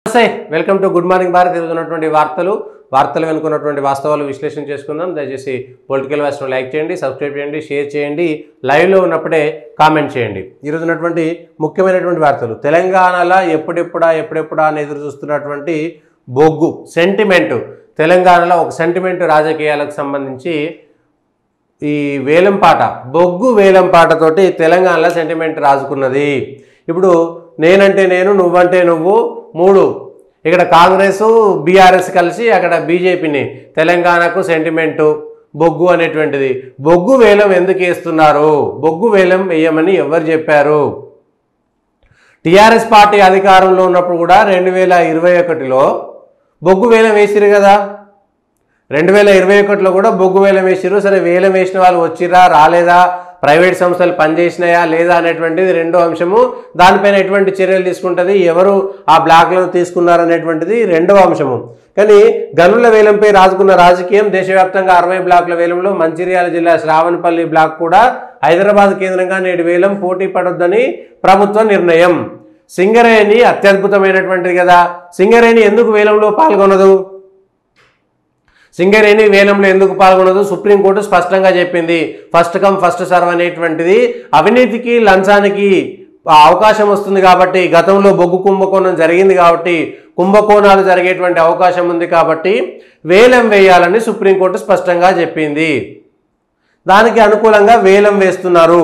నమస్తే welcome to good morning Bharat ఈరోజు ఉన్నటువంటి వార్తలు వార్తలు వెనుకున్నటువంటి వాస్తవాలు విశ్లేషణ చేసుకుందాం దయచేసి పొలిటికల్ వ్యాస్ను లైక్ చేయండి సబ్స్క్రైబ్ చేయండి షేర్ చేయండి లైవ్లో ఉన్నప్పుడే కామెంట్ చేయండి ఈరోజు ఉన్నటువంటి ముఖ్యమైనటువంటి వార్తలు తెలంగాణలో ఎప్పుడెప్పుడా ఎప్పుడెప్పుడా అని ఎదురు చూస్తున్నటువంటి బొగ్గు సెంటిమెంటు తెలంగాణలో ఒక సెంటిమెంట్ రాజకీయాలకు సంబంధించి ఈ వేలంపాట బొగ్గు వేలంపాటతోటి తెలంగాణలో సెంటిమెంట్ రాజుకున్నది ఇప్పుడు నేనంటే నేను నువ్వంటే నువ్వు మూడు ఇక్కడ కాంగ్రెస్ బీఆర్ఎస్ కలిసి అక్కడ బీజేపీని తెలంగాణకు సెంటిమెంటు బొగ్గు అనేటువంటిది బొగ్గు వేలం ఎందుకు వేస్తున్నారు బొగ్గు వేలం వేయమని ఎవరు చెప్పారు టీఆర్ఎస్ పార్టీ అధికారంలో ఉన్నప్పుడు కూడా రెండు వేల ఇరవై ఒకటిలో బొగ్గు వేలం వేసిరు కదా రెండు వేల ఇరవై ఒకటిలో కూడా బొగ్గు వేలం వేసిరు సరే వేలం వేసిన వాళ్ళు వచ్చిరా రాలేదా ప్రైవేట్ సంస్థలు పనిచేసినాయా లేదా అనేటువంటిది రెండో అంశము దానిపైన ఎటువంటి చర్యలు తీసుకుంటుంది ఎవరు ఆ బ్లాక్లను తీసుకున్నారు అనేటువంటిది రెండవ అంశము కానీ గనుల వేలంపై రాజుకున్న రాజకీయం దేశవ్యాప్తంగా అరవై బ్లాకుల వేలంలో మంచిర్యాల జిల్లా శ్రావణపల్లి బ్లాక్ కూడా హైదరాబాద్ కేంద్రంగా నేడు వేలం పోటీ పడొద్దని ప్రభుత్వ నిర్ణయం సింగరేణి అత్యద్భుతమైనటువంటిది కదా సింగరేణి ఎందుకు వేలంలో పాల్గొనదు సింగరేణి వేలంలో ఎందుకు పాల్గొనదు సుప్రీంకోర్టు స్పష్టంగా చెప్పింది ఫస్ట్ కమ్ ఫస్ట్ సర్వ్ అనేటువంటిది అవినీతికి లంచానికి ఆ అవకాశం వస్తుంది కాబట్టి గతంలో బొగ్గు కుంభకోణం జరిగింది కాబట్టి కుంభకోణాలు జరిగేటువంటి అవకాశం ఉంది కాబట్టి వేలం వేయాలని సుప్రీంకోర్టు స్పష్టంగా చెప్పింది దానికి అనుకూలంగా వేలం వేస్తున్నారు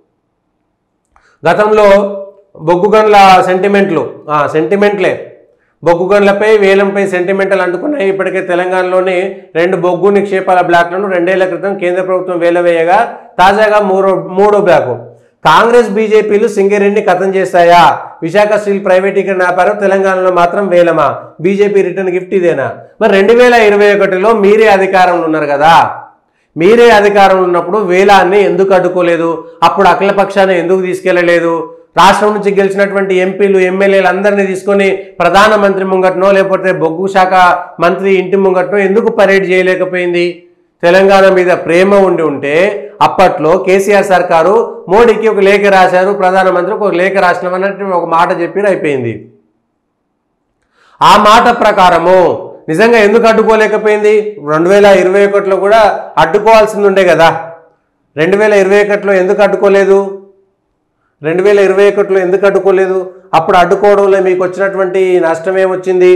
గతంలో బొగ్గు గనుల సెంటిమెంట్లు ఆ, సెంటిమెంట్లే బొగ్గు గనులపై వేలంపై సెంటిమెంటల్ అంటుకున్నాయి ఇప్పటికే తెలంగాణలోని రెండు బొగ్గు నిక్షేపాల బ్లాక్లను రెండేళ్ల క్రితం కేంద్ర ప్రభుత్వం వేలవేయగా తాజాగా మూడో మూడో బ్లాకు కాంగ్రెస్ బీజేపీలు సింగరేణిని కథం చేస్తాయా విశాఖ స్టీల్ ప్రైవేటీకరణ వ్యాపారం తెలంగాణలో మాత్రం వేలమా బీజేపీ రిటర్న్ గిఫ్ట్ ఇదేనా మరి రెండు వేల ఇరవై ఒకటిలో మీరే అధికారంలో ఉన్నారు కదా మీరే అధికారంలో ఉన్నప్పుడు వేలాన్ని ఎందుకు అడ్డుకోలేదు అప్పుడు అఖిల పక్షాన్ని ఎందుకు తీసుకెళ్లలేదు రాష్ట్రం నుంచి గెలిచినటువంటి ఎంపీలు ఎమ్మెల్యేలు అందరినీ తీసుకొని ప్రధానమంత్రి ముంగట్నో లేకపోతే బొగ్గు శాఖ మంత్రి ఇంటి ముంగట్నో ఎందుకు పరేడ్ చేయలేకపోయింది తెలంగాణ మీద ప్రేమ ఉండి ఉంటే అప్పట్లో కేసీఆర్ సర్కారు మోడీకి ఒక లేఖ రాశారు ప్రధానమంత్రికి ఒక లేఖ రాసినాం అన్నట్టు ఒక మాట చెప్పి అయిపోయింది ఆ మాట ప్రకారము నిజంగా ఎందుకు అడ్డుకోలేకపోయింది రెండు వేల ఇరవై ఒకటిలో కూడా అడ్డుకోవాల్సింది ఉండే కదా రెండు వేల ఇరవై ఒకటిలో ఎందుకు అడ్డుకోలేదు రెండు వేల ఇరవై ఒకటిలో ఎందుకు అడ్డుకోలేదు అప్పుడు అడ్డుకోవడంలో మీకు వచ్చినటువంటి నష్టం ఏమొచ్చింది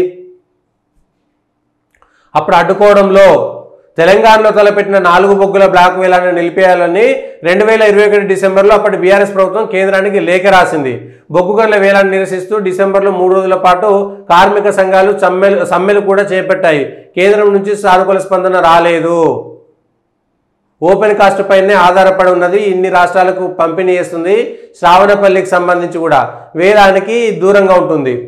అప్పుడు అడ్డుకోవడంలో తెలంగాణలో తలపెట్టిన నాలుగు బొగ్గుల బ్లాక్ వేలాన్ని నిలిపేయాలని రెండు వేల ఇరవై ఒకటి డిసెంబర్లో అప్పటి బీఆర్ఎస్ ప్రభుత్వం కేంద్రానికి లేఖ రాసింది బొగ్గు గనుల వేలాన్ని నిరసిస్తూ డిసెంబర్లో మూడు రోజుల పాటు కార్మిక సంఘాలు సమ్మెలు సమ్మెలు కూడా చేపట్టాయి కేంద్రం నుంచి సానుకూల స్పందన రాలేదు ఓపెన్ కాస్ట్ పైనే ఆధారపడి ఉన్నది ఇన్ని రాష్ట్రాలకు పంపిణీ చేస్తుంది శ్రావణపల్లికి సంబంధించి కూడా వేలానికి దూరంగా ఉంటుంది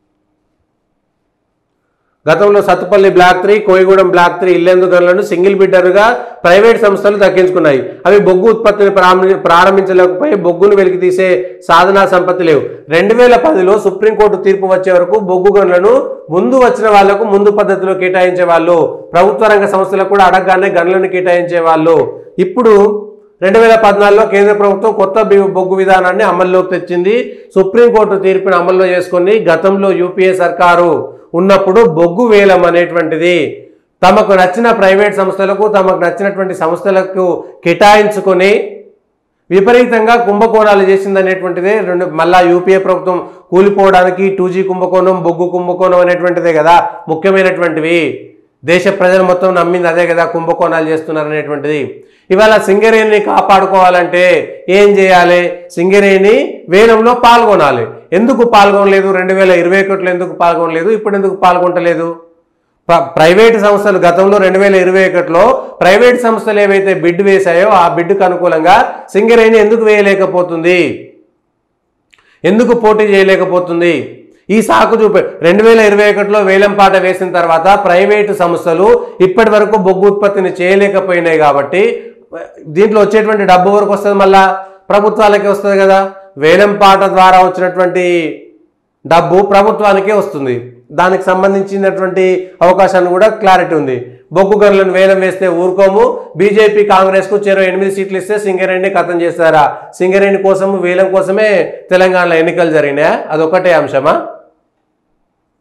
గతంలో Sathupalli block three Koyagudem block three Yellandu గనులను సింగిల్ బిడ్డర్గా ప్రైవేట్ సంస్థలు దక్కించుకున్నాయి అవి బొగ్గు ఉత్పత్తిని ప్రారంభి- ప్రారంభించలేకపోయి బొగ్గును వెలికి తీసే సాధనా సంపత్తి లేవు రెండు వేల పదిలో సుప్రీంకోర్టు తీర్పు వచ్చే వరకు బొగ్గు గనులను ముందు వచ్చిన వాళ్లకు ముందు పద్ధతిలో కేటాయించే వాళ్ళు ప్రభుత్వ రంగ సంస్థలకు కూడా అడగగానే గనులను కేటాయించే వాళ్ళు ఇప్పుడు రెండు వేల పద్నాలుగులో కేంద్ర ప్రభుత్వం కొత్త బి- బొగ్గు విధానాన్ని అమల్లోకి తెచ్చింది సుప్రీంకోర్టు తీర్పును అమల్లో చేసుకొని గతంలో యూపీఏ సర్కారు ఉన్నప్పుడు బొగ్గు వేలం అనేటువంటిది తమకు నచ్చిన ప్రైవేట్ సంస్థలకు తమకు నచ్చినటువంటి సంస్థలకు కేటాయించుకొని విపరీతంగా కుంభకోణాలు చేసింది అనేటువంటిదే రెండు మళ్ళా యూపీఏ ప్రభుత్వం కూలిపోవడానికి టూ జీ కుంభకోణం బొగ్గు కుంభకోణం అనేటువంటిదే కదా ముఖ్యమైనటువంటివి దేశ ప్రజలు మొత్తం నమ్మింది అదే కదా కుంభకోణాలు చేస్తున్నారు అనేటువంటిది ఇవాళ సింగరేణిని కాపాడుకోవాలంటే ఏం చేయాలి సింగరేణి వేలంలో పాల్గొనాలి ఎందుకు పాల్గొనలేదు రెండు వేల ఇరవై ఒకటిలో ఎందుకు పాల్గొనలేదు ఇప్పుడు ఎందుకు పాల్గొంటలేదు ప్ర- ప్రైవేట్ సంస్థలు గతంలో రెండు వేల ఇరవై ఒకటిలో ప్రైవేట్ సంస్థలు ఏవైతే బిడ్ వేశాయో ఆ బిడ్కు అనుకూలంగా సింగరేణి ఎందుకు వేయలేకపోతుంది ఎందుకు పోటీ చేయలేకపోతుంది ఈ సాకు చూపే రెండు వేల ఇరవై ఒకటిలో వేలంపాట వేసిన తర్వాత ప్రైవేటు సంస్థలు ఇప్పటి వరకు బొగ్గు ఉత్పత్తిని చేయలేకపోయినాయి కాబట్టి దీంట్లో వచ్చేటువంటి డబ్బు వరకు వస్తుంది మళ్ళా ప్రభుత్వాలకే వస్తుంది కదా వేలంపాట ద్వారా వచ్చినటువంటి డబ్బు ప్రభుత్వానికే వస్తుంది దానికి సంబంధించినటువంటి అవకాశాన్ని కూడా క్లారిటీ ఉంది బొగ్గు గనులను వేలం వేస్తే ఊరుకోము బీజేపీ కాంగ్రెస్కు చెరో ఎనిమిది సీట్లు ఇస్తే సింగరేణి కథం చేస్తారా సింగరేణి కోసము వేలం కోసమే తెలంగాణలో ఎన్నికలు జరిగినాయా అదొకటే అంశమా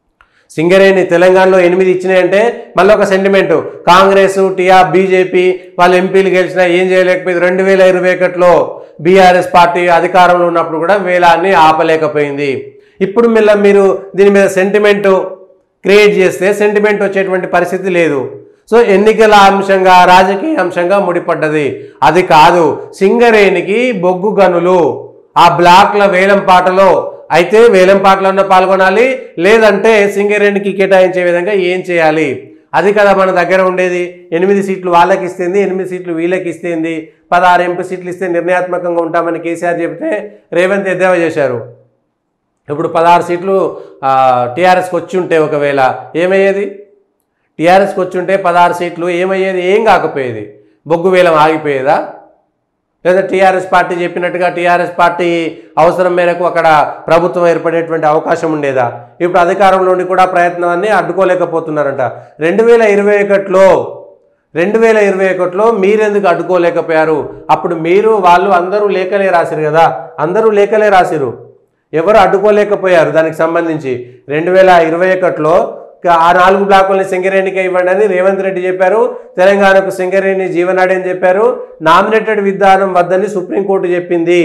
సింగరేణి తెలంగాణలో ఎనిమిది ఇచ్చినాయంటే మళ్ళీ ఒక సెంటిమెంట్ కాంగ్రెస్ టీఆర్ బీజేపీ వాళ్ళ ఎంపీలు గెలిచినా ఏం చేయలేకపోయింది రెండు వేల ఇరవై ఒకటిలో బీఆర్ఎస్ పార్టీ అధికారంలో ఉన్నప్పుడు కూడా వేలాన్ని ఆపలేకపోయింది ఇప్పుడు మళ్ళీ మీరు దీని మీద సెంటిమెంట్ క్రియేట్ చేస్తే సెంటిమెంట్ వచ్చేటువంటి పరిస్థితి లేదు సో ఎన్నికల అంశంగా రాజకీయ అంశంగా ముడిపడ్డది అది కాదు సింగరేణికి బొగ్గు గనులు ఆ బ్లాక్ల వేలం పాటలో అయితే వేలం పాటలో పాల్గొనాలి లేదంటే సింగరేణికి కేటాయించే విధంగా ఏం చేయాలి అది కదా మన దగ్గర ఉండేది ఎనిమిది సీట్లు వాళ్ళకి ఇస్తుంది ఎనిమిది సీట్లు వీళ్ళకి ఇస్తుంది పదహారు ఎంపీ సీట్లు ఇస్తే నిర్ణయాత్మకంగా ఉంటామని కేసీఆర్ చెబితే రేవంత్ ఎద్దేవా చేశారు ఇప్పుడు పదహారు సీట్లు టీఆర్ఎస్కి వచ్చి ఉంటే ఒకవేళ ఏమయ్యేది టీఆర్ఎస్కి వచ్చి ఉంటే పదహారు సీట్లు ఏమయ్యేది ఏం కాకపోయేది బొగ్గు వేలం ఆగిపోయేదా లేదా టీఆర్ఎస్ పార్టీ చెప్పినట్టుగా టీఆర్ఎస్ పార్టీ అవసరం మేరకు అక్కడ ప్రభుత్వం ఏర్పడేటువంటి అవకాశం ఉండేదా ఇప్పుడు అధికారంలో ఉండి కూడా ప్రయత్నాన్ని అడ్డుకోలేకపోతున్నారంట రెండు వేల ఇరవై ఒకటిలో రెండు వేల ఇరవై ఒకటిలో మీరెందుకు అడ్డుకోలేకపోయారు అప్పుడు మీరు వాళ్ళు అందరూ లేఖలే రాసిరు కదా అందరూ లేఖలే రాసిరు ఎవరు అడ్డుకోలేకపోయారు దానికి సంబంధించి రెండు వేల ఇరవై ఒకటిలో ఆ నాలుగు బ్లాకుల్ని సింగరేణికే ఇవ్వండి అని రేవంత్ రెడ్డి చెప్పారు తెలంగాణకు సింగరేణి జీవనాడి అని చెప్పారు నామినేటెడ్ విధానం వద్దని సుప్రీంకోర్టు చెప్పింది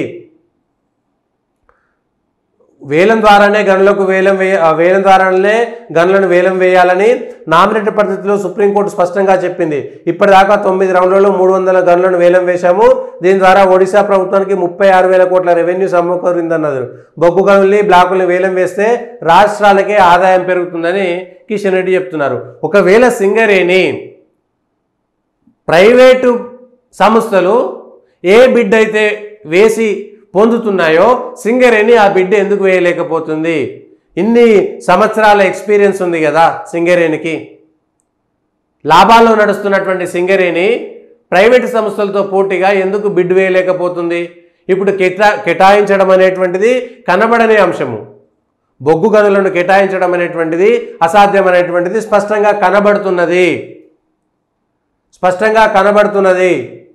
వేలం ద్వారానే గనులకు వేలం వేయ ఆ వేలం ద్వారానే గనులను వేలం వేయాలని నామినేటెడ్ పద్ధతిలో సుప్రీంకోర్టు స్పష్టంగా చెప్పింది ఇప్పటిదాకా తొమ్మిది రౌండ్లలో మూడు వందల గనులను వేలం వేశాము దీని ద్వారా ఒడిశా ప్రభుత్వానికి ముప్పై ఆరు వేల కోట్ల రెవెన్యూ సమకూరిందన్నది బొగ్గు గనుల్ని బ్లాకుల్ని వేలం వేస్తే రాష్ట్రాలకే ఆదాయం పెరుగుతుందని కిషన్ రెడ్డి చెప్తున్నారు ఒకవేళ సింగరేణి ప్రైవేటు సంస్థలు ఏ బిడ్ అయితే వేసి పొందుతున్నాయో సింగరేణి ఆ బిడ్ ఎందుకు వేయలేకపోతుంది ఇన్ని సంవత్సరాల ఎక్స్పీరియన్స్ ఉంది కదా సింగరేణికి లాభాల్లో నడుస్తున్నటువంటి సింగరేణి ప్రైవేటు సంస్థలతో పోటీగా ఎందుకు బిడ్ వేయలేకపోతుంది ఇప్పుడు కేటా కేటాయించడం అనేటువంటిది కనబడని అంశము బొగ్గు గనులను కేటాయించడం అనేటువంటిది అసాధ్యమైనటువంటిది స్పష్టంగా కనబడుతున్నది స్పష్టంగా కనబడుతున్నది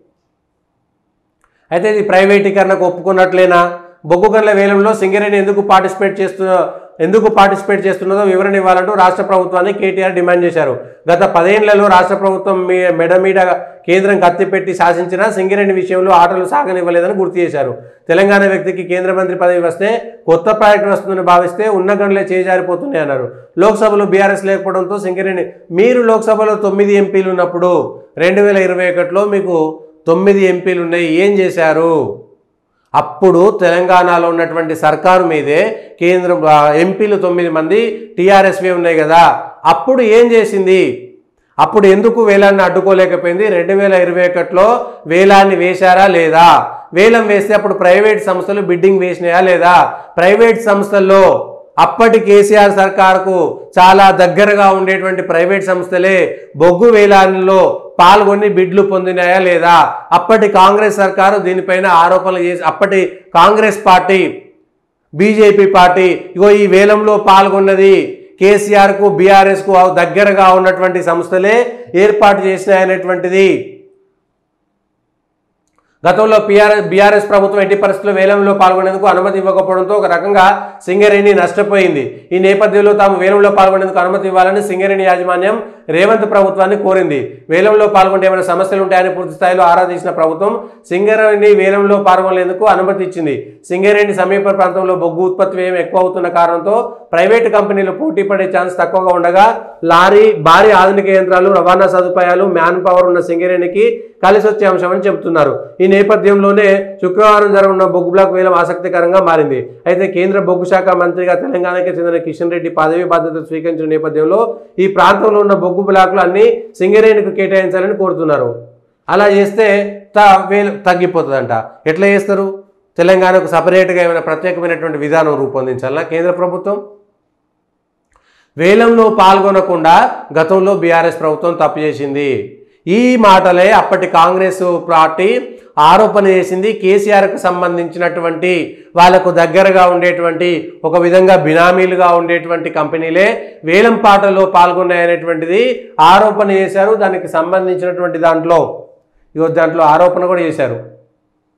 అయితే ఇది ప్రైవేటీకరణకు ఒప్పుకున్నట్లేనా బొగ్గు గనుల వేలంలో సింగరేణి ఎందుకు పార్టిసిపేట్ చేస్తున్న ఎందుకు పార్టిసిపేట్ చేస్తున్నదో వివరణ ఇవ్వాలంటూ రాష్ట్ర ప్రభుత్వాన్ని కేటీఆర్ డిమాండ్ చేశారు గత పదేళ్లలో రాష్ట్ర ప్రభుత్వం మీ మెడ మీద కేంద్రం కత్తిపెట్టి శాసించినా సింగరేణి విషయంలో ఆటలు సాగనివ్వలేదని గుర్తు చేశారు తెలంగాణ వ్యక్తికి కేంద్ర మంత్రి పదవి వస్తే కొత్త ప్రాజెక్టు వస్తుందని భావిస్తే ఉన్న గనులే చేజారిపోతున్నాయి అన్నారు లోక్సభలో బీఆర్ఎస్ లేకపోవడంతో సింగరేణి మీరు లోక్సభలో తొమ్మిది ఎంపీలు ఉన్నప్పుడు రెండు వేల ఇరవై ఒకటిలో మీకు తొమ్మిది ఎంపీలు ఉన్నాయి ఏం చేశారు అప్పుడు తెలంగాణలో ఉన్నటువంటి సర్కారు మీదే కేంద్రం ఆ, ఎంపీలు తొమ్మిది మంది టీఆర్ఎస్వే ఉన్నాయి కదా అప్పుడు ఏం చేసింది అప్పుడు ఎందుకు వేలాన్ని అడ్డుకోలేకపోయింది రెండు వేల ఇరవై ఒకటిలో వేలాన్ని వేశారా లేదా వేలం వేస్తే అప్పుడు ప్రైవేట్ సంస్థలు బిడ్డింగ్ వేసినాయా లేదా ప్రైవేట్ సంస్థల్లో అప్పటి కేసీఆర్ సర్కార్కు చాలా దగ్గరగా ఉండేటువంటి ప్రైవేట్ సంస్థలే బొగ్గు వేలాల్లో పాల్గొని బిడ్లు పొందినాయా లేదా అప్పటి కాంగ్రెస్ సర్కారు దీనిపైన ఆరోపణలు చేసి అప్పటి కాంగ్రెస్ పార్టీ బీజేపీ పార్టీ ఇగో ఈ వేలంలో పాల్గొన్నది కేసీఆర్కు బీఆర్ఎస్కు దగ్గరగా ఉన్నటువంటి సంస్థలే ఏర్పాటు చేసినాయనేటువంటిది గతంలో పిఆర్ఎస్ బీఆర్ఎస్ ప్రభుత్వం ఎట్టి పరిస్థితుల్లో వేలంలో పాల్గొనేందుకు అనుమతి ఇవ్వకపోవడంతో ఒక రకంగా సింగరేణి నష్టపోయింది ఈ నేపథ్యంలో తాము వేలంలో పాల్గొనేందుకు అనుమతి ఇవ్వాలని సింగరేణి యాజమాన్యం రేవంత్ ప్రభుత్వాన్ని కోరింది వేలంలో పాల్గొంటే ఏమైనా సమస్యలు ఉంటాయని పూర్తి స్థాయిలో ఆరా తీసిన ప్రభుత్వం సింగరేణి వేలంలో పాల్గొనేందుకు అనుమతి ఇచ్చింది సింగరేణి సమీప ప్రాంతంలో బొగ్గు ఉత్పత్తి వ్యయం ఎక్కువ అవుతున్న కారణంతో ప్రైవేటు కంపెనీలు పోటీ పడే ఛాన్స్ తక్కువగా ఉండగా లారీ భారీ ఆధునిక యంత్రాలు రవాణా సదుపాయాలు మ్యాన్ పవర్ ఉన్న సింగరేణికి కలిసి వచ్చే అంశమని చెబుతున్నారు ఈ నేపథ్యంలోనే శుక్రవారం జరగనున్న బొగ్గు బ్లాక్ వేలం ఆసక్తికరంగా మారింది అయితే కేంద్ర బొగ్గు శాఖ మంత్రిగా తెలంగాణకి చెందిన కిషన్ రెడ్డి పదవి బాధ్యతలు స్వీకరించిన నేపథ్యంలో ఈ ప్రాంతంలో ఉన్న బొగ్గు బ్లాక్లు అన్ని సింగరేణికి కేటాయించాలని కోరుతున్నారు అలా చేస్తే త వేలు తగ్గిపోతుందంట ఎట్లా చేస్తారు తెలంగాణకు సపరేట్గా ఏమైనా ప్రత్యేకమైనటువంటి విధానం రూపొందించాలా కేంద్ర ప్రభుత్వం వేలంలో పాల్గొనకుండా గతంలో బీఆర్ఎస్ ప్రభుత్వం తప్పు చేసింది ఈ మాటలే అప్పటి కాంగ్రెస్ పార్టీ ఆరోపణ చేసింది కేసీఆర్కు సంబంధించినటువంటి వాళ్ళకు దగ్గరగా ఉండేటువంటి ఒక విధంగా బినామీలుగా ఉండేటువంటి కంపెనీలే వేలం పాటలో పాల్గొన్నాయనేటువంటిది ఆరోపణ చేశారు దానికి సంబంధించినటువంటి దాంట్లో ఇగో దాంట్లో ఆరోపణ కూడా చేశారు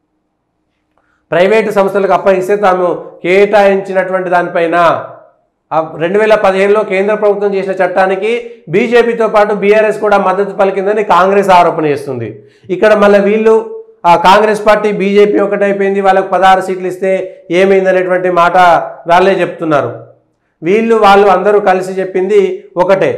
ప్రైవేటు సంస్థలకు అప్పగిస్తే తాము కేటాయించినటువంటి దానిపైన రెండు వేల పదిహేనులో కేంద్ర ప్రభుత్వం చేసిన చట్టానికి బీజేపీతో పాటు బీఆర్ఎస్ కూడా మద్దతు పలికిందని కాంగ్రెస్ ఆరోపణ చేస్తుంది ఇక్కడ మళ్ళీ వీళ్ళు ఆ కాంగ్రెస్ పార్టీ బీజేపీ ఒకటైపోయింది వాళ్ళకు పదహారు సీట్లు ఇస్తే ఏమైందనేటువంటి మాట వాళ్ళే చెప్తున్నారు వీళ్ళు వాళ్ళు అందరూ కలిసి చెప్పింది ఒకటే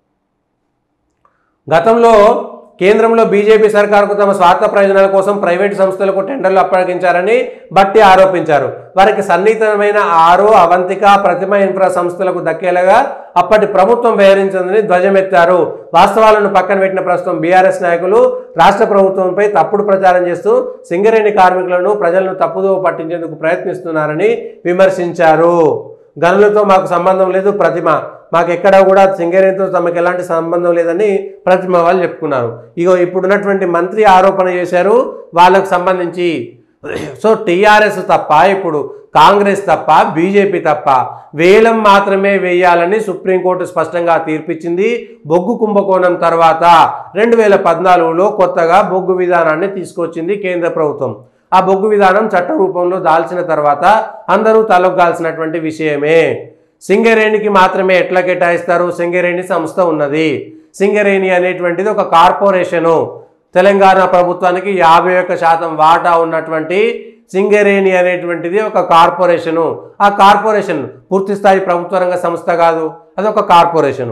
గతంలో కేంద్రంలో బీజేపీ సర్కారుకు తమ స్వార్థ ప్రయోజనాల కోసం ప్రైవేటు సంస్థలకు టెండర్లు అప్పగించారని బట్టి ఆరోపించారు వారికి సన్నిహితమైన ఆరో అవంతిక ప్రతిమ ఇన్ఫ్రా సంస్థలకు దక్కేలాగా అప్పటి ప్రభుత్వం వ్యవహరించిందని ధ్వజమెత్తారు వాస్తవాలను పక్కన పెట్టిన ప్రస్తుతం బీఆర్ఎస్ నాయకులు రాష్ట్ర ప్రభుత్వంపై తప్పుడు ప్రచారం చేస్తూ సింగరేణి కార్మికులను ప్రజలను తప్పుదోవ పట్టించేందుకు ప్రయత్నిస్తున్నారని విమర్శించారు గనులతో మాకు సంబంధం లేదు ప్రతిమ మాకు ఎక్కడ కూడా సింగరేణితో తమకు ఎలాంటి సంబంధం లేదని ప్రతిమ వాళ్ళు చెప్పుకున్నారు ఇగో ఇప్పుడున్నటువంటి మంత్రి ఆరోపణ చేశారు వాళ్ళకు సంబంధించి సో టీఆర్ఎస్ తప్ప ఇప్పుడు కాంగ్రెస్ తప్ప బీజేపీ తప్ప వేలం మాత్రమే వేయాలని సుప్రీంకోర్టు స్పష్టంగా తీర్పిచ్చింది బొగ్గు కుంభకోణం తర్వాత రెండు వేల పద్నాలుగులో కొత్తగా బొగ్గు విధానాన్ని తీసుకొచ్చింది కేంద్ర ప్రభుత్వం ఆ బొగ్గు విధానం చట్ట రూపంలో దాల్చిన తర్వాత అందరూ తలొగ్గాల్సినటువంటి విషయమే సింగరేణికి మాత్రమే ఎట్లా కేటాయిస్తారు సింగరేణి సంస్థ ఉన్నది సింగరేణి అనేటువంటిది ఒక కార్పొరేషను తెలంగాణ ప్రభుత్వానికి యాభై ఒక్క శాతం వాటా ఉన్నటువంటి సింగరేణి అనేటువంటిది ఒక కార్పొరేషను ఆ కార్పొరేషన్ పూర్తి స్థాయి ప్రభుత్వ రంగ సంస్థ కాదు అది ఒక కార్పొరేషను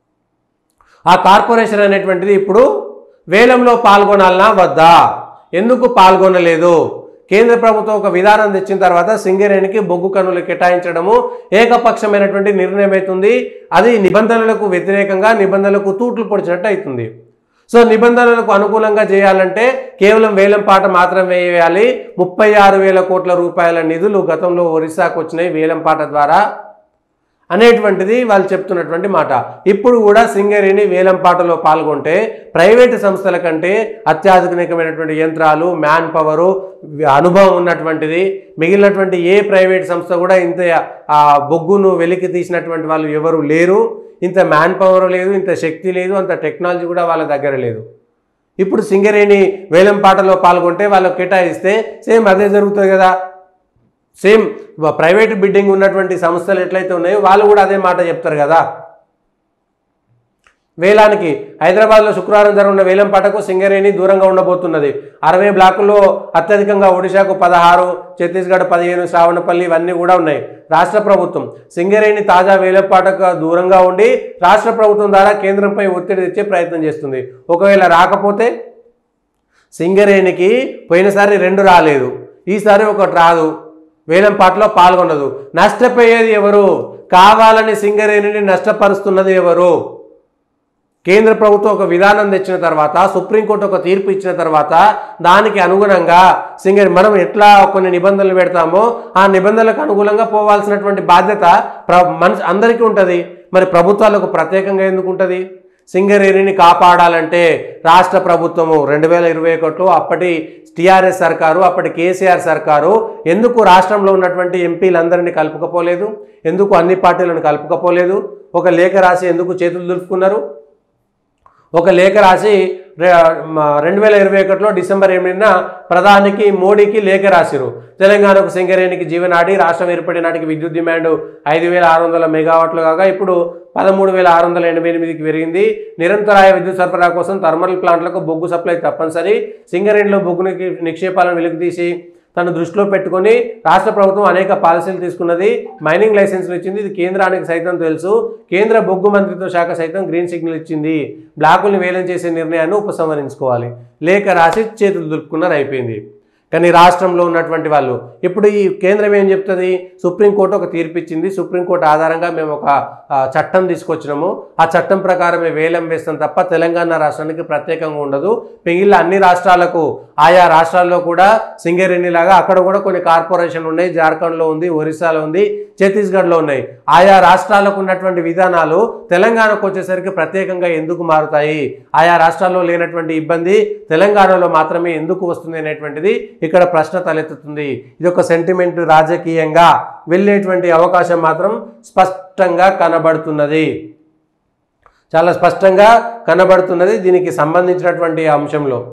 ఆ కార్పొరేషన్ అనేటువంటిది ఇప్పుడు వేలంలో పాల్గొనాలనా వద్దా ఎందుకు పాల్గొనలేదు కేంద్ర ప్రభుత్వం ఒక విధానం తెచ్చిన తర్వాత సింగరేణికి బొగ్గు కనులు కేటాయించడము ఏకపక్షమైనటువంటి నిర్ణయం అవుతుంది అది నిబంధనలకు వ్యతిరేకంగా నిబంధనలకు తూట్లు పొడిచినట్టు అవుతుంది సో నిబంధనలకు అనుకూలంగా చేయాలంటే కేవలం వేలం పాట మాత్రం వేయాలి ముప్పై ఆరు వేల కోట్ల రూపాయల నిధులు గతంలో ఒరిస్సాకు వచ్చినాయి వేలం పాట ద్వారా అనేటువంటిది వాళ్ళు చెప్తున్నటువంటి మాట ఇప్పుడు కూడా సింగరేణి వేలం పాటలో పాల్గొంటే ప్రైవేటు సంస్థల కంటే అత్యాధునికమైనటువంటి యంత్రాలు మ్యాన్ పవరు అనుభవం ఉన్నటువంటిది మిగిలినటువంటి ఏ ప్రైవేట్ సంస్థ కూడా ఇంత ఆ బొగ్గును వెలికి తీసినటువంటి వాళ్ళు ఎవరు లేరు ఇంత మ్యాన్ పవర్ లేదు ఇంత శక్తి లేదు అంత టెక్నాలజీ కూడా వాళ్ళ దగ్గర లేదు ఇప్పుడు సింగరేణి వేలం పాటలో పాల్గొంటే వాళ్ళకు కేటాయిస్తే సేమ్ అదే జరుగుతుంది కదా సేమ్ ప్రైవేట్ బిడ్డింగ్ ఉన్నటువంటి సంస్థలు ఎట్లయితే ఉన్నాయో వాళ్ళు కూడా అదే మాట చెప్తారు కదా వేలానికి హైదరాబాద్లో శుక్రవారం జరగనున్న వేలం పాటకు సింగరేణి దూరంగా ఉండబోతున్నది అరవై బ్లాకుల్లో అత్యధికంగా ఒడిశాకు పదహారు ఛత్తీస్గఢ్ పదిహేను శ్రావణపల్లి ఇవన్నీ కూడా ఉన్నాయి రాష్ట్ర ప్రభుత్వం సింగరేణి తాజా వేలంపాటకు దూరంగా ఉండి రాష్ట్ర ప్రభుత్వం ద్వారా కేంద్రంపై ఒత్తిడి తెచ్చే ప్రయత్నం చేస్తుంది ఒకవేళ రాకపోతే సింగరేణికి పోయినసారి రెండు రాలేదు ఈసారి ఒకటి రాదు వేలం పాటలో పాల్గొనదు నష్టపోయేది ఎవరు కావాలని సింగరేణిని నష్టపరుస్తున్నది ఎవరు కేంద్ర ప్రభుత్వం ఒక విధానం తెచ్చిన తర్వాత సుప్రీంకోర్టు ఒక తీర్పు ఇచ్చిన తర్వాత దానికి అనుగుణంగా సింగర్ మనం ఎట్లా కొన్ని నిబంధనలు పెడతామో ఆ నిబంధనలకు అనుగుణంగా పోవాల్సినటువంటి బాధ్యత ప్ర మనిషి అందరికీ ఉంటుంది మరి ప్రభుత్వాలకు ప్రత్యేకంగా ఎందుకు ఉంటుంది సింగరేణిని కాపాడాలంటే రాష్ట్ర ప్రభుత్వము రెండు వేల ఇరవై ఒకటిలో అప్పటి టీఆర్ఎస్ సర్కారు అప్పటి కేసీఆర్ సర్కారు ఎందుకు రాష్ట్రంలో ఉన్నటువంటి ఎంపీలందరినీ కలుపుకపోలేదు ఎందుకు అన్ని పార్టీలను కలుపుకపోలేదు ఒక లేఖ రాసి ఎందుకు చేతులు దులుపుకున్నారు ఒక లేఖ రాసి రెండు వేల ఇరవై ఒకటిలో డిసెంబర్ ఎనిమిదిన ప్రధానికి మోడీకి లేఖ రాసిరు తెలంగాణకు సింగరేణికి జీవనాడి రాష్ట్రం ఏర్పడిన నాటికి విద్యుత్ డిమాండ్ ఐదు వేల ఆరు వందల మెగావాట్లు కాగా ఇప్పుడు పదమూడు వేల ఆరు వందల ఎనభై ఎనిమిదికి పెరిగింది నిరంతరాయ విద్యుత్ సరఫరా కోసం థర్మల్ ప్లాంట్లకు బొగ్గు సప్లై తప్పనిసరి సింగరేణిలో బొగ్గు నిక్షేపాలను వెలుగుతీసి తను దృష్టిలో పెట్టుకొని రాష్ట్ర ప్రభుత్వం అనేక పాలసీలు తీసుకున్నది మైనింగ్ లైసెన్సులు ఇచ్చింది ఇది కేంద్రానికి సైతం తెలుసు కేంద్ర బొగ్గు మంత్రిత్వ శాఖ సైతం గ్రీన్ సిగ్నల్ ఇచ్చింది బ్లాకుల్ని వేలం చేసే నిర్ణయాన్ని ఉపసంహరించుకోవాలి లేఖ రాసి చేతులు దులుపుకున్నారు అయిపోయింది కానీ రాష్ట్రంలో ఉన్నటువంటి వాళ్ళు ఇప్పుడు ఈ కేంద్రం ఏం చెప్తుంది సుప్రీంకోర్టు ఒక తీర్పు ఇచ్చింది సుప్రీంకోర్టు ఆధారంగా మేము ఒక ఆ, చట్టం తీసుకొచ్చినాము ఆ చట్టం ప్రకారమే వేలం వేస్తాం తప్ప తెలంగాణ రాష్ట్రానికి ప్రత్యేకంగా ఉండదు మిగిలిన అన్ని రాష్ట్రాలకు ఆయా రాష్ట్రాల్లో కూడా సింగరేణి లాగా అక్కడ కూడా కొన్ని కార్పొరేషన్లు ఉన్నాయి జార్ఖండ్లో ఉంది ఒరిస్సాలో ఉంది ఛత్తీస్గఢ్లో ఉన్నాయి ఆయా రాష్ట్రాలకు ఉన్నటువంటి విధానాలు తెలంగాణకు వచ్చేసరికి ప్రత్యేకంగా ఎందుకు మారుతాయి ఆయా రాష్ట్రాల్లో లేనటువంటి ఇబ్బంది తెలంగాణలో మాత్రమే ఎందుకు వస్తుంది అనేటువంటిది ఇక్కడ ప్రశ్న తలెత్తుతుంది ఇది ఒక సెంటిమెంట్ రాజకీయంగా వెళ్ళేటువంటి అవకాశం మాత్రం స్పష్టంగా కనబడుతున్నది చాలా స్పష్టంగా కనబడుతున్నది దీనికి సంబంధించినటువంటి అంశంలో